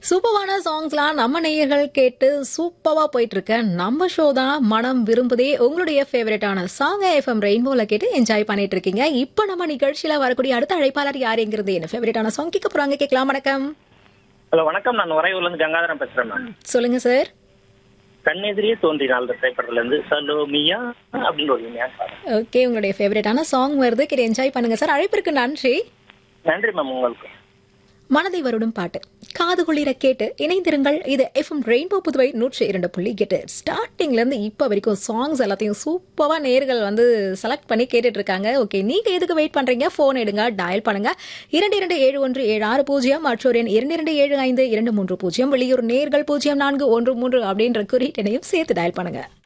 சூப்பரான சாங்ஸ்லாம் நம்ம நேயர்கள் கேட்டு சூப்பரா போயிட்டு இருக்க நம்ம ஷோ தான் மனம் விரும்புதே உங்களுடைய ஃபேவரட்டான சாங் எஃப்எம் ரெயின்போல கேட்டு என்ஜாய் பண்ணிட்டு இருக்கீங்க இப்போ நம்ம நிகழ்ச்சியில வரக்கூடிய அடுத்த அழைப்பாளர் யாருங்கிறது என்ன ஃபேவரட்டான சாங் கேட்க போறாங்க கேட்கலாம் வணக்கம் ஹலோ வணக்கம் நான் உறையூர்ல இருந்து கங்காதரன் பேசுறேன் மேம் சொல்லுங்க சார் கண்ணெதிரியே தோன்றினாள் திரைப்படத்துல இருந்து சலோமியா அப்படின்னு ஒரு இனிமையான பாடல். ஓகே உங்களுடைய ஃபேவரட்டான சாங் வருது கேட்டு என்ஜாய் பண்ணுங்க சார் அழைப்பிற்கு நன்றி நன்றி மேம் உங்களுக்கு மனதை வருடும் பாட்டு காது குளிர கேட்டு இணைந்திருங்கள் இது எஃப்எம் ரெயின்போ புதுவை நூற்றி இரண்டு புள்ளி எட்டு ஸ்டார்டிங்ல இருந்து இப்போ வரைக்கும் சாங்ஸ் எல்லாத்தையும் சூப்பரா நேர்கள் வந்து செலக்ட் பண்ணி கேட்டுட்டு இருக்காங்க ஓகே நீங்க எதுக்கு வெயிட் பண்றீங்க போன் எடுங்க டயல் பண்ணுங்க இரண்டு இரண்டு ஏழு ஒன்று ஏழு ஆறு பூஜ்ஜியம் மற்றொரு எண் இரண்டு இரண்டு ஏழு ஐந்து இரண்டு மூன்று பூஜ்ஜியம் வெளியூர் நேர்கள் பூஜ்ஜியம் நான்கு ஒன்று மூன்று அப்படின்ற குறியீட்டனையும் சேர்த்து டயல் பண்ணுங்க